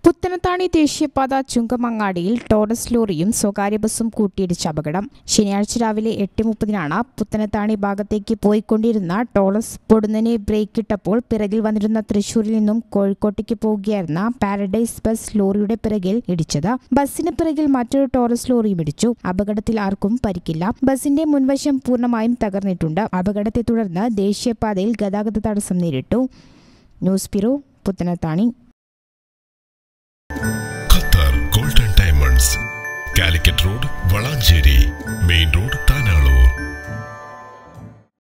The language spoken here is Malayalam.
പുത്തനത്താണി ദേശീയപാത ചുങ്കമങ്ങാടിയിൽ ടോറസ് ലോറിയും സ്വകാര്യ ബസ്സും കൂട്ടിയിടിച്ച അപകടം ശനിയാഴ്ച രാവിലെ എട്ട് മുപ്പതിനാണ് പുത്തനത്താണി ഭാഗത്തേക്ക് പോയിക്കൊണ്ടിരുന്ന ടോറസ് പൊടുന്നനെ ബ്രേക്കിട്ടപ്പോൾ പിറകിൽ വന്നിരുന്ന തൃശൂരിൽ നിന്നും കോഴിക്കോട്ടേക്ക് പോവുകയായിരുന്ന പാരഡൈസ് ബസ് ലോറിയുടെ പിറകിൽ ഇടിച്ചത് ബസ്സിന് പിറകിൽ മറ്റൊരു ടോറസ് ലോറിയും ഇടിച്ചു അപകടത്തിൽ ആർക്കും പരിക്കില്ല ബസിന്റെ മുൻവശം പൂർണ്ണമായും തകർന്നിട്ടുണ്ട് അപകടത്തെ തുടർന്ന് ദേശീയപാതയിൽ ഗതാഗത തടസ്സം നേരിട്ടു news bureau Puthanathani Qatar golden diamonds Calicut road Valanchery main road താഴെ